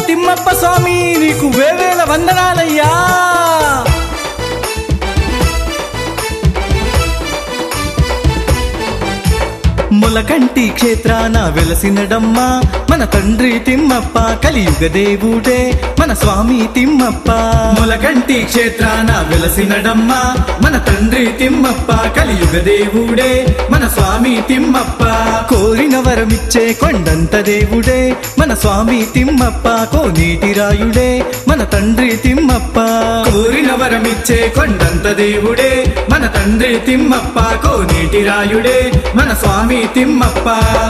తిమ్మప్ప స్వామి నీకు వేవేల వందనాలయ్యా ములకంటి క్షేత్రాన వెలసినడమ్మా మన తండ్రి తిమ్మప్ప కలియుగ దేవుడే మన స్వామి తిమ్మప్ప ములకంటి క్షేత్రాన వెలసినడమ్మా మన తండ్రి తిమ్మప్ప కలియుగ దేవుడే మన స్వామి తిమ్మప్ప కోరిన వరమిచ్చే కొండంత దేవుడే మన స్వామి తిమ్మప్ప కోనేటి రాయుడే మన తండ్రి తిమ్మప్ప కోరిన వరమిచ్చే కొండంత దేవుడే మన తండ్రి తిమ్మప్ప కోనేటి రాయుడే మన స్వామి తిమ్మప్ప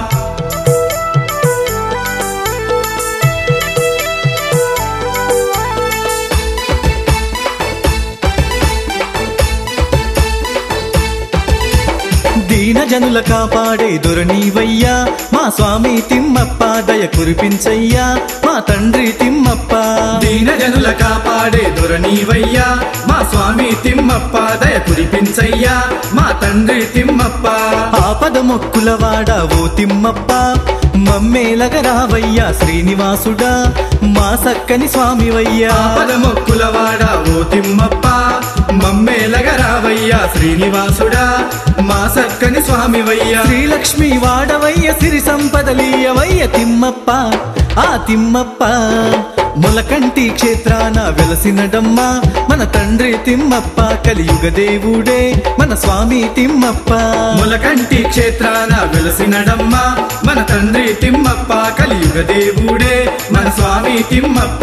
దీన జనుల కాపాడే దొరనీవయ్యా మా స్వామి తిమ్మప్ప దయ కురిపించయ్యా మా తండ్రి తిమ్మప్ప దీన జనుల కాపాడే దొరనీవయ్యా మా స్వామి తిమ్మప్ప దయ కురిపించయ్యా మా తండ్రి తిమ్మప్ప ఆపద మొక్కుల వాడ ఓ తిమ్మప్ప మమ్మేలగ రావయ్యా శ్రీనివాసుడా మా సక్కని స్వామివయ్యా ఆపద మొక్కుల వాడ ఓ తిమ్మప్ప మమ్మేలగ రావయ్యా శ్రీనివాసుడా మా సక్కని స్వామివయ్యా శ్రీలక్ష్మి వాడవయ్య సిరి సంపదలీయవయ్య తిమ్మప్ప ఆ తిమ్మప్ప ములకంటి క్షేత్రాన వెలసినడమ్మా మన తండ్రి తిమ్మప్ప కలియుగ దేవుడే మన స్వామి తిమ్మప్ప ములకంటి క్షేత్రాన వెలసినడమ్మా మన తండ్రి తిమ్మప్ప కలియుగ దేవుడే మన స్వామి తిమ్మప్ప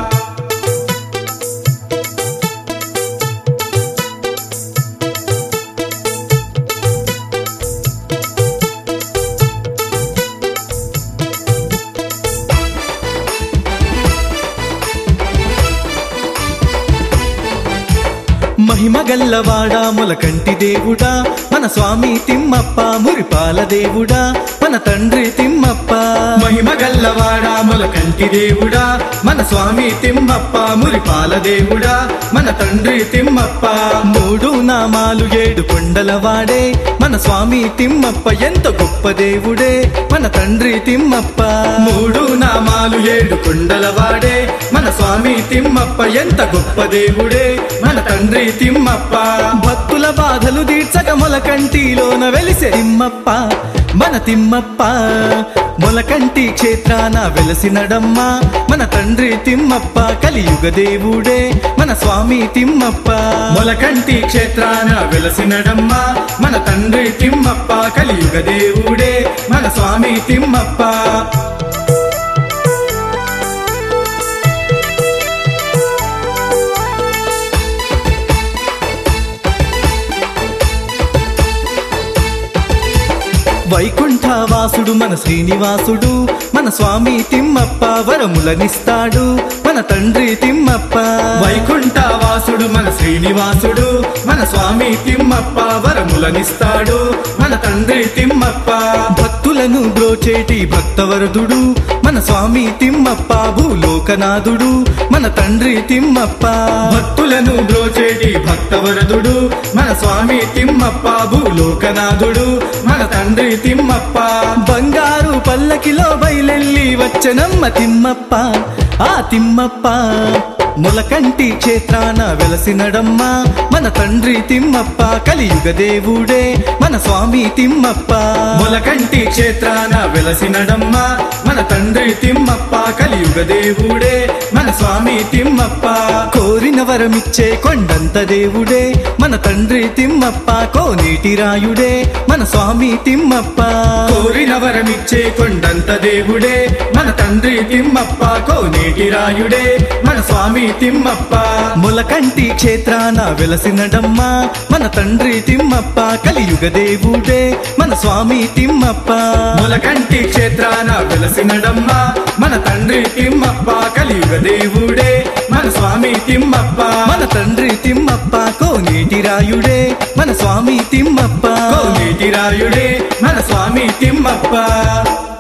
మహిమ గల్లవాడా ములకంటి దేవుడా మన స్వామి తిమ్మప్ప మురిపాల దేవుడా మన తండ్రి తిమ్మప్ప మహిమ గల్లవాడా ములకంటి దేవుడా మన స్వామి తిమ్మప్ప మురిపాల దేవుడా మన తండ్రి తిమ్మప్ప మూడు నామాలు ఏడు కొండల వాడే మన స్వామి తిమ్మప్ప ఎంత గొప్ప దేవుడే మన తండ్రి తిమ్మప్ప మూడు నామాలు ఏడు కొండల వాడే మన స్వామి తిమ్మప్ప ఎంత గొప్ప దేవుడే మన తండ్రి తిమ్మప్ప భక్తుల బాధలు తీర్చక మొలకంటిలోన వెలిసే తిమ్మప్ప మన తిమ్మప్ప మొలకంటి క్షేత్రాన వెలసినడమ్మా మన తండ్రి తిమ్మప్ప కలియుగ దేవుడే మన స్వామి తిమ్మప్ప మొలకంటి క్షేత్రాన వెలసినడమ్మా మన తండ్రి తిమ్మప్ప కలియుగ దేవుడే మన స్వామి తిమ్మప్ప వైకుంఠవాసుడు మన శ్రీనివాసుడు మన స్వామి తిమ్మప్ప వరములనిస్తాడు మన తండ్రి తిమ్మప్ప వైకుంఠవాసుడు మన శ్రీనివాసుడు మన స్వామి తిమ్మప్ప వరములనిస్తాడు మన తండ్రి తిమ్మప్ప భక్తులను బ్రోచేటి భక్తవరదుడు మన స్వామి తిమ్మప్ప భూలోకనాథుడు మన తండ్రి తిమ్మప్ప భక్తులను బ్రోచేటి భక్తవరదుడు మన స్వామి తిమ్మప్ప భూలోకనాథుడు మన తండ్రి తిమ్మప్ప బంగారు పల్లకిలో బయలెల్లి వచ్చనమ్మ తిమ్మప్ప ఆ తిమ్మప్ప ములకంటి క్షేత్రాన వెలసినడమ్మా మన తండ్రి తిమ్మప్ప కలియుగ దేవుడే మన స్వామి తిమ్మప్ప ములకంటి క్షేత్రాన వెలసినడమ్మా మన తండ్రి తిమ్మప్ప కలియుగ దేవుడే మన స్వామి తిమ్మప్ప కోరిన వరమిచ్చే కొండంత దేవుడే మన తండ్రి తిమ్మప్ప కోనేటి రాయుడే మన స్వామి తిమ్మప్ప కోరిన వరమిచ్చే కొండంత దేవుడే మన తండ్రి తిమ్మప్ప కోనేటి రాయుడే మన స్వామి తిమ్మప్ప ములకంటి క్షేత్రాన వెలసినడమ్మా మన తండ్రి తిమ్మప్ప కలియుగ దేవుడే మన స్వామి తిమ్మప్ప ములకంటి క్షేత్రాన వెలసినడమ్మా మన తండ్రి తిమ్మప్ప కలియుగ దేవుడే మన స్వామి తిమ్మప్ప మన తండ్రి తిమ్మప్ప కోనేటి రాయుడే మన స్వామి తిమ్మప్ప కోనేటి రాయుడే మన స్వామి తిమ్మప్ప